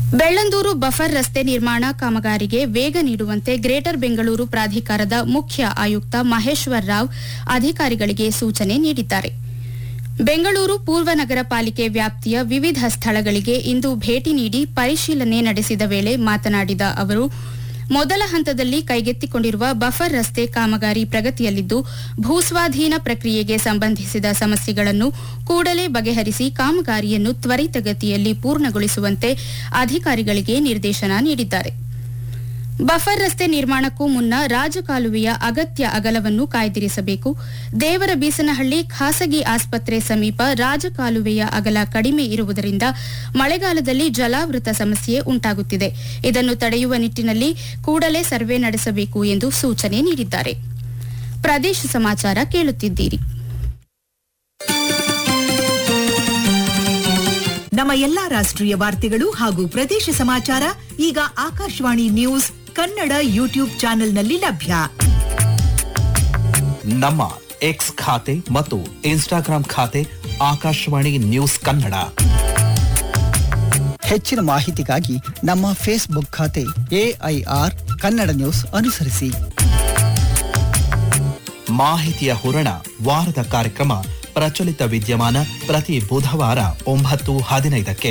Bellandur buffer ರಸ್ತೆ ನಿರ್ಮಾಣ ಕಾಮಗಾರಿಗೆ ವೇಗ ನೀಡುವಂತೆ ಗ್ರೇಟರ್ ಬೆಂಗಳೂರು ಪ್ರಾಧಿಕಾರದ ಮುಖ್ಯ ಆಯುಕ್ತ ಮಹೇಶ್ವರ್ ರಾವ್ ಅಧಿಕಾರಿಗಳಿಗೆ ಸೂಚನೆ ನೀಡಿದ್ದಾರೆ ಬೆಂಗಳೂರು ಪೂರ್ವ ನಗರ ಪಾಲಿಕೆ ವ್ಯಾಪ್ತಿಯ ವಿವಿಧ ಸ್ಥಳಗಳಿಗೆ ಇಂದು ಭೇಟಿ ನೀಡಿ ಪರಿಶೀಲನೆ ನಡೆಸಿದ ವೇಳೆ ಮಾತನಾಡಿದ ಅವರು ಮೊದಲ ಹಂತದಲ್ಲಿ ಕೈಗೆತ್ತಿಕೊಂಡಿರುವ ಬಫರ್ ರಸ್ತೆ ಕಾಮಗಾರಿ ಪ್ರಗತಿಯಲ್ಲಿದ್ದು ಭೂಸ್ವಾಧೀನ ಪ್ರಕ್ರಿಯೆಗೆ ಸಂಬಂಧಿಸಿದ ಸಮಸ್ಯೆಗಳನ್ನು ಕೂಡಲೇ ಬಗೆಹರಿಸಿ ಕಾಮಗಾರಿಯನ್ನು ತ್ವರಿತಗತಿಯಲ್ಲಿ ಪೂರ್ಣಗೊಳಿಸುವಂತೆ ಅಧಿಕಾರಿಗಳಿಗೆ ನಿರ್ದೇಶನ ನೀಡಿದ್ದಾರೆ ಬಫರ್ ರಸ್ತೆ ನಿರ್ಮಾಣಕ್ಕೂ ಮುನ್ನ ರಾಜಕಾಲುವೆಯ ಅಗತ್ಯ ಅಗಲವನ್ನು ಕಾಯ್ದಿರಿಸಬೇಕು ದೇವರ ಬೀಸನಹಳ್ಳಿ ಖಾಸಗಿ ಆಸ್ಪತ್ರೆ ಸಮೀಪ ರಾಜಕಾಲುವೆಯ ಅಗಲ ಕಡಿಮೆ ಇರುವುದರಿಂದ ಮಳೆಗಾಲದಲ್ಲಿ ಜಲಾವೃತ ಸಮಸ್ಯೆ ಉಂಟಾಗುತ್ತಿದೆ ಇದನ್ನು ತಡೆಯುವ ನಿಟ್ಟಿನಲ್ಲಿ ಕೂಡಲೇ ಸರ್ವೆ ನಡೆಸಬೇಕು ಎಂದು ಸೂಚನೆ ನೀಡಿದ್ದಾರೆ ಪ್ರದೇಶ ಸಮಾಚಾರ ಕೇಳುತ್ತಿದ್ದೀರಿ ನಮ್ಮ ಎಲ್ಲಾ ರಾಷ್ಟ್ರೀಯ ವಾರ್ತೆಗಳು ಹಾಗೂ ಪ್ರದೇಶ ಸಮಾಚಾರ ಈಗ ಆಕಾಶವಾಣಿ ನ್ಯೂಸ್ ಕನ್ನಡ ಯೂಟ್ಯೂಬ್ ಚಾನೆಲ್ನಲ್ಲಿ ಲಭ್ಯ ನಮ್ಮ ಎಕ್ಸ್ ಖಾತೆ ಮತ್ತು ಇನ್ಸ್ಟಾಗ್ರಾಂ ಖಾತೆ ಆಕಾಶವಾಣಿ ನ್ಯೂಸ್ ಕನ್ನಡ ಹೆಚ್ಚಿನ ಮಾಹಿತಿಗಾಗಿ ನಮ್ಮ ಫೇಸ್ಬುಕ್ ಖಾತೆ ಎಐಆರ್ ಕನ್ನಡ ನ್ಯೂಸ್ ಅನುಸರಿಸಿ ಮಾಹಿತಿಯ ಹೂರಣ ವಾರದ ಕಾರ್ಯಕ್ರಮ ಪ್ರಚಲಿತ ವಿದ್ಯಮಾನ ಪ್ರತಿ ಬುಧವಾರ ಒಂಬತ್ತು ಹದಿನೈದಕ್ಕೆ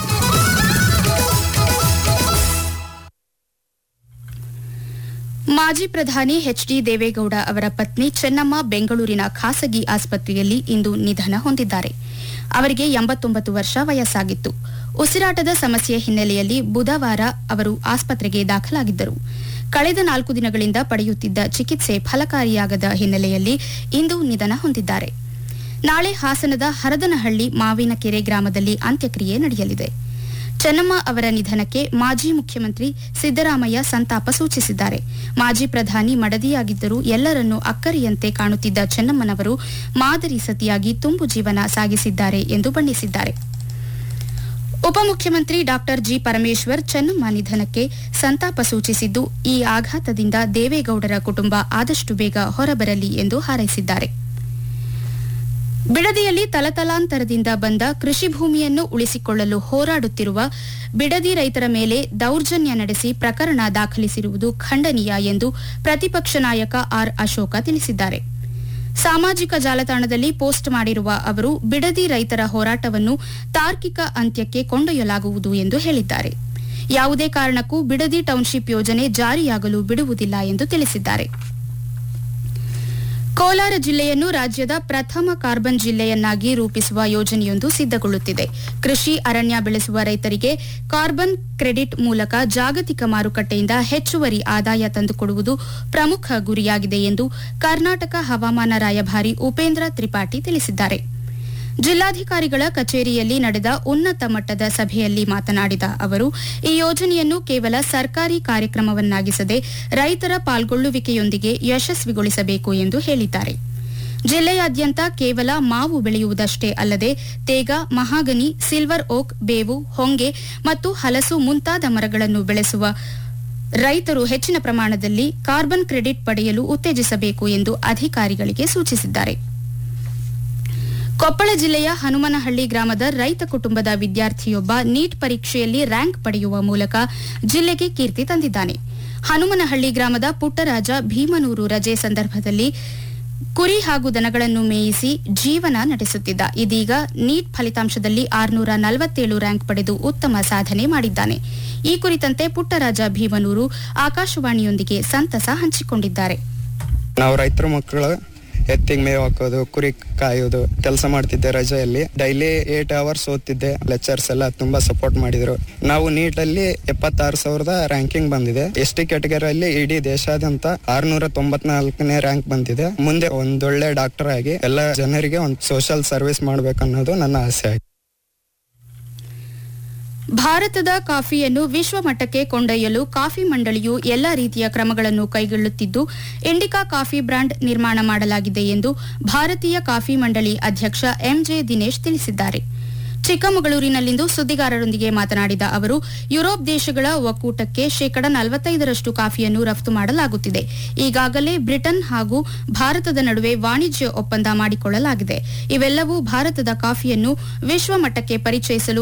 ಮಾಜಿ ಪ್ರಧಾನಿ ಎಚ್ಡಿ ದೇವೇಗೌಡ ಅವರ ಪತ್ನಿ ಚೆನ್ನಮ್ಮ ಬೆಂಗಳೂರಿನ ಖಾಸಗಿ ಆಸ್ಪತ್ರೆಯಲ್ಲಿ ಇಂದು ನಿಧನ ಹೊಂದಿದ್ದಾರೆ ಅವರಿಗೆ ಎಂಬತ್ತೊಂಬತ್ತು ವರ್ಷ ವಯಸ್ಸಾಗಿತ್ತು ಉಸಿರಾಟದ ಸಮಸ್ಯೆ ಹಿನ್ನೆಲೆಯಲ್ಲಿ ಬುಧವಾರ ಅವರು ಆಸ್ಪತ್ರೆಗೆ ದಾಖಲಾಗಿದ್ದರು ಕಳೆದ ನಾಲ್ಕು ದಿನಗಳಿಂದ ಪಡೆಯುತ್ತಿದ್ದ ಚಿಕಿತ್ಸೆ ಫಲಕಾರಿಯಾಗದ ಹಿನ್ನೆಲೆಯಲ್ಲಿ ಇಂದು ನಿಧನ ಹೊಂದಿದ್ದಾರೆ ನಾಳೆ ಹಾಸನದ ಹರದನಹಳ್ಳಿ ಮಾವಿನಕೆರೆ ಗ್ರಾಮದಲ್ಲಿ ಅಂತ್ಯಕ್ರಿಯೆ ನಡೆಯಲಿದೆ ಚೆನ್ನಮ್ಮ ಅವರ ನಿಧನಕ್ಕೆ ಮಾಜಿ ಮುಖ್ಯಮಂತ್ರಿ ಸಿದ್ದರಾಮಯ್ಯ ಸಂತಾಪ ಸೂಚಿಸಿದ್ದಾರೆ ಮಾಜಿ ಪ್ರಧಾನಿ ಮಡದಿಯಾಗಿದ್ದರೂ ಎಲ್ಲರನ್ನೂ ಅಕ್ಕರಿಯಂತೆ ಕಾಣುತ್ತಿದ್ದ ಚೆನ್ನಮ್ಮನವರು ಮಾದರಿ ಸತಿಯಾಗಿ ತುಂಬು ಜೀವನ ಸಾಗಿಸಿದ್ದಾರೆ ಎಂದು ಬಣ್ಣಿಸಿದ್ದಾರೆ ಉಪಮುಖ್ಯಮಂತ್ರಿ ಡಾಕ್ಟರ್ ಜಿ ಪರಮೇಶ್ವರ್ ಚೆನ್ನಮ್ಮ ನಿಧನಕ್ಕೆ ಸಂತಾಪ ಸೂಚಿಸಿದ್ದು ಈ ಆಘಾತದಿಂದ ದೇವೇಗೌಡರ ಕುಟುಂಬ ಆದಷ್ಟು ಬೇಗ ಹೊರಬರಲಿ ಎಂದು ಹಾರೈಸಿದ್ದಾರೆ ಬಿಡದಿಯಲ್ಲಿ ತಲತಲಾಂತರದಿಂದ ಬಂದ ಕೃಷಿ ಭೂಮಿಯನ್ನು ಉಳಿಸಿಕೊಳ್ಳಲು ಹೋರಾಡುತ್ತಿರುವ ಬಿಡದಿ ರೈತರ ಮೇಲೆ ದೌರ್ಜನ್ಯ ನಡೆಸಿ ಪ್ರಕರಣ ದಾಖಲಿಸಿರುವುದು ಖಂಡನೀಯ ಎಂದು ಪ್ರತಿಪಕ್ಷ ನಾಯಕ ಆರ್ ಅಶೋಕ ತಿಳಿಸಿದ್ದಾರೆ ಸಾಮಾಜಿಕ ಜಾಲತಾಣದಲ್ಲಿ ಪೋಸ್ಟ್ ಮಾಡಿರುವ ಅವರು ಬಿಡದಿ ರೈತರ ಹೋರಾಟವನ್ನು ತಾರ್ಕಿಕ ಅಂತ್ಯಕ್ಕೆ ಕೊಂಡೊಯ್ಯಲಾಗುವುದು ಎಂದು ಹೇಳಿದ್ದಾರೆ ಯಾವುದೇ ಕಾರಣಕ್ಕೂ ಬಿಡದಿ ಟೌನ್ಶಿಪ್ ಯೋಜನೆ ಜಾರಿಯಾಗಲು ಬಿಡುವುದಿಲ್ಲ ಎಂದು ತಿಳಿಸಿದ್ದಾರೆ ಕೋಲಾರ ಜಿಲ್ಲೆಯನ್ನು ರಾಜ್ಯದ ಪ್ರಥಮ ಕಾರ್ಬನ್ ಜಿಲ್ಲೆಯನ್ನಾಗಿ ರೂಪಿಸುವ ಯೋಜನೆಯೊಂದು ಸಿದ್ದಗೊಳ್ಳುತ್ತಿದೆ ಕೃಷಿ ಅರಣ್ಯ ಬೆಳೆಸುವ ರೈತರಿಗೆ ಕಾರ್ಬನ್ ಕ್ರೆಡಿಟ್ ಮೂಲಕ ಜಾಗತಿಕ ಮಾರುಕಟ್ಟೆಯಿಂದ ಹೆಚ್ಚುವರಿ ಆದಾಯ ತಂದುಕೊಡುವುದು ಪ್ರಮುಖ ಗುರಿಯಾಗಿದೆ ಎಂದು ಕರ್ನಾಟಕ ಹವಾಮಾನ ರಾಯಭಾರಿ ಉಪೇಂದ್ರ ತ್ರಿಪಾಠಿ ತಿಳಿಸಿದ್ದಾರೆ ಜಿಲ್ಲಾಧಿಕಾರಿಗಳ ಕಚೇರಿಯಲ್ಲಿ ನಡೆದ ಉನ್ನತ ಮಟ್ಟದ ಸಭೆಯಲ್ಲಿ ಮಾತನಾಡಿದ ಅವರು ಈ ಯೋಜನೆಯನ್ನು ಕೇವಲ ಸರ್ಕಾರಿ ಕಾರ್ಯಕ್ರಮವನ್ನಾಗಿಸದೆ ರೈತರ ಪಾಲ್ಗೊಳ್ಳುವಿಕೆಯೊಂದಿಗೆ ಯಶಸ್ವಿಗೊಳಿಸಬೇಕು ಎಂದು ಹೇಳಿದ್ದಾರೆ ಜಿಲ್ಲೆಯಾದ್ಯಂತ ಕೇವಲ ಮಾವು ಬೆಳೆಯುವುದಷ್ಟೇ ಅಲ್ಲದೆ ತೇಗ ಮಹಾಗನಿ ಸಿಲ್ವರ್ ಓಕ್ ಬೇವು ಹೊಂಗೆ ಮತ್ತು ಹಲಸು ಮುಂತಾದ ಮರಗಳನ್ನು ಬೆಳೆಸುವ ರೈತರು ಹೆಚ್ಚಿನ ಪ್ರಮಾಣದಲ್ಲಿ ಕಾರ್ಬನ್ ಕ್ರೆಡಿಟ್ ಪಡೆಯಲು ಉತ್ತೇಜಿಸಬೇಕು ಎಂದು ಅಧಿಕಾರಿಗಳಿಗೆ ಸೂಚಿಸಿದ್ದಾರೆ ಕೊಪ್ಪಳ ಜಿಲ್ಲೆಯ ಹನುಮನಹಳ್ಳಿ ಗ್ರಾಮದ ರೈತ ಕುಟುಂಬದ ವಿದ್ಯಾರ್ಥಿಯೊಬ್ಬ ನೀಟ್ ಪರೀಕ್ಷೆಯಲ್ಲಿ ರ್ಯಾಂಕ್ ಪಡೆಯುವ ಮೂಲಕ ಜಿಲ್ಲೆಗೆ ಕೀರ್ತಿ ತಂದಿದ್ದಾನೆ ಹನುಮನಹಳ್ಳಿ ಗ್ರಾಮದ ಪುಟ್ಟರಾಜ ಭೀಮನೂರು ರಜೆ ಸಂದರ್ಭದಲ್ಲಿ ಕುರಿ ಹಾಗೂ ದನಗಳನ್ನು ಮೇಯಿಸಿ ಜೀವನ ನಡೆಸುತ್ತಿದ್ದ ಇದೀಗ ನೀಟ್ ಫಲಿತಾಂಶದಲ್ಲಿ ಆರುನೂರ ನಲವತ್ತೇಳು ರ್ಯಾಂಕ್ ಪಡೆದು ಉತ್ತಮ ಸಾಧನೆ ಮಾಡಿದ್ದಾನೆ ಈ ಕುರಿತಂತೆ ಪುಟ್ಟರಾಜ ಭೀಮನೂರು ಆಕಾಶವಾಣಿಯೊಂದಿಗೆ ಸಂತಸ ಹಂಚಿಕೊಂಡಿದ್ದಾರೆ ನಾವು ರೈತರ ಮಕ್ಕಳು ಎತ್ತಿಗೆ ಮೇವು ಹಾಕೋದು ಕುರಿ ಕಾಯೋದು ಕೆಲಸ ಮಾಡ್ತಿದ್ದೆ ರಜೆಯಲ್ಲಿ ಡೈಲಿ ಏಟ್ ಅವರ್ಸ್ ಓದ್ತಿದ್ದೆ ಲೆಕ್ಚರ್ಸ್ ಎಲ್ಲ ತುಂಬಾ ಸಪೋರ್ಟ್ ಮಾಡಿದ್ರು ನಾವು ನೀಟಲ್ಲಿ ಎಪ್ಪತ್ತಾರು ಸಾವಿರದ ರ್ಯಾಂಕಿಂಗ್ ಬಂದಿದೆ ಎಸ್ ಟಿ ಕ್ಯಾಟಗರಿಯಲ್ಲಿ ಇಡೀ ದೇಶಾದ್ಯಂತ ಆರ್ನೂರ ತೊಂಬತ್ನಾಲ್ಕನೇ ರ್ಯಾಂಕ್ ಬಂದಿದೆ ಮುಂದೆ ಒಂದೊಳ್ಳೆ ಡಾಕ್ಟರ್ ಆಗಿ ಎಲ್ಲ ಜನರಿಗೆ ಒಂದು ಸೋಷಿಯಲ್ ಸರ್ವಿಸ್ ಮಾಡ್ಬೇಕನ್ನೋದು ನನ್ನ ಆಸೆ ಆಗಿದೆ ಭಾರತದ ಕಾಫಿಯನ್ನು ವಿಶ್ವ ಮಟ್ಟಕ್ಕೆ ಕೊಂಡೊಯ್ಯಲು ಕಾಫಿ ಮಂಡಳಿಯು ಎಲ್ಲಾ ರೀತಿಯ ಕ್ರಮಗಳನ್ನು ಕೈಗೊಳ್ಳುತ್ತಿದ್ದು ಇಂಡಿಕಾ ಕಾಫಿ ಬ್ರಾಂಡ್ ನಿರ್ಮಾಣ ಮಾಡಲಾಗಿದೆ ಎಂದು ಭಾರತೀಯ ಕಾಫಿ ಮಂಡಳಿ ಅಧ್ಯಕ್ಷ ಎಂಜೆ ದಿನೇಶ್ ತಿಳಿಸಿದ್ದಾರೆ ಚಿಕ್ಕಮಗಳೂರಿನಲ್ಲಿಂದು ಸುದ್ದಿಗಾರರೊಂದಿಗೆ ಮಾತನಾಡಿದ ಅವರು ಯುರೋಪ್ ದೇಶಗಳ ಒಕ್ಕೂಟಕ್ಕೆ ಶೇಕಡ ನಲವತ್ತೈದರಷ್ಟು ಕಾಫಿಯನ್ನು ರಫ್ತು ಮಾಡಲಾಗುತ್ತಿದೆ ಈಗಾಗಲೇ ಬ್ರಿಟನ್ ಹಾಗೂ ಭಾರತದ ನಡುವೆ ವಾಣಿಜ್ಯ ಒಪ್ಪಂದ ಮಾಡಿಕೊಳ್ಳಲಾಗಿದೆ ಇವೆಲ್ಲವೂ ಭಾರತದ ಕಾಫಿಯನ್ನು ವಿಶ್ವ ಮಟ್ಟಕ್ಕೆ ಪರಿಚಯಿಸಲು